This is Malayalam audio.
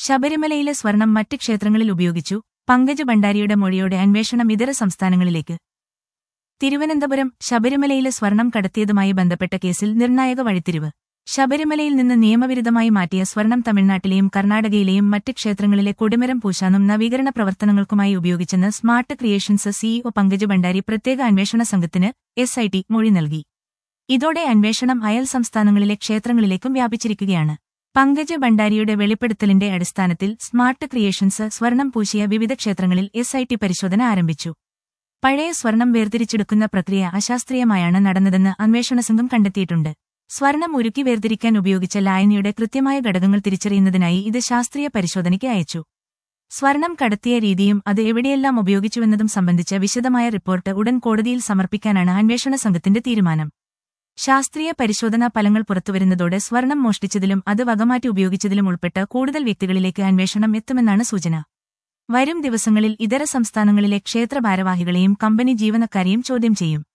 ശബരിമലയിലെ സ്വർണം മറ്റ് ക്ഷേത്രങ്ങളിൽ ഉപയോഗിച്ചു പങ്കജ് ഭണ്ഡാരിയുടെ മൊഴിയോടെ അന്വേഷണം ഇതര സംസ്ഥാനങ്ങളിലേക്ക് തിരുവനന്തപുരം ശബരിമലയിലെ സ്വർണം കടത്തിയതുമായി ബന്ധപ്പെട്ട കേസിൽ നിർണായക വഴിത്തിരിവ് ശബരിമലയിൽ നിന്ന് നിയമവിരുദ്ധമായി മാറ്റിയ സ്വർണം തമിഴ്നാട്ടിലെയും കർണാടകയിലെയും മറ്റ് ക്ഷേത്രങ്ങളിലെ കൊടിമരം പൂശാനും നവീകരണ പ്രവർത്തനങ്ങൾക്കുമായി ഉപയോഗിച്ചെന്ന് smart creations CEO Pankaj Bhandari പ്രത്യേക അന്വേഷണ സംഘത്തിന് എസ് ഐ ടി മൊഴി നൽകി ഇതോടെ അന്വേഷണം അയൽ സംസ്ഥാനങ്ങളിലെ ക്ഷേത്രങ്ങളിലേക്കും വ്യാപിച്ചിരിക്കുകയാണ് പങ്കജ് ഭണ്ഡാരിയുടെ വെളിപ്പെടുത്തലിന്റെ അടിസ്ഥാനത്തിൽ സ്മാർട്ട് ക്രിയേഷൻസ് സ്വർണം പൂശിയ വിവിധ ക്ഷേത്രങ്ങളിൽ എസ് ഐ ടി പരിശോധന ആരംഭിച്ചു പഴയ സ്വർണം വേർതിരിച്ചെടുക്കുന്ന പ്രക്രിയ അശാസ്ത്രീയമായാണ് നടന്നതെന്ന് അന്വേഷണ സംഘം കണ്ടെത്തിയിട്ടുണ്ട് സ്വർണം ഉരുക്കി വേർതിരിക്കാൻ ഉപയോഗിച്ച ലായനിയുടെ കൃത്യമായ ഘടകങ്ങൾ തിരിച്ചറിയുന്നതിനായി ഇത് ശാസ്ത്രീയ പരിശോധനയ്ക്ക് അയച്ചു സ്വർണം കടത്തിയ രീതിയും അത് എവിടെയെല്ലാം ഉപയോഗിച്ചുവെന്നതും സംബന്ധിച്ച വിശദമായ റിപ്പോർട്ട് ഉടൻ കോടതിയിൽ സമർപ്പിക്കാനാണ് അന്വേഷണ സംഘത്തിന്റെ തീരുമാനം ശാസ്ത്രീയ പരിശോധനാ ഫലങ്ങൾ പുറത്തുവരുന്നതോടെ സ്വർണം മോഷ്ടിച്ചതിലും അത് വകമാറ്റി ഉപയോഗിച്ചതിലും ഉൾപ്പെട്ട കൂടുതൽ വ്യക്തികളിലേക്ക് അന്വേഷണം എത്തുമെന്നാണ് സൂചന വരും ദിവസങ്ങളിൽ ഇതര സംസ്ഥാനങ്ങളിലെ ക്ഷേത്ര ഭാരവാഹികളെയും കമ്പനി ജീവനക്കാരെയും ചോദ്യം ചെയ്യും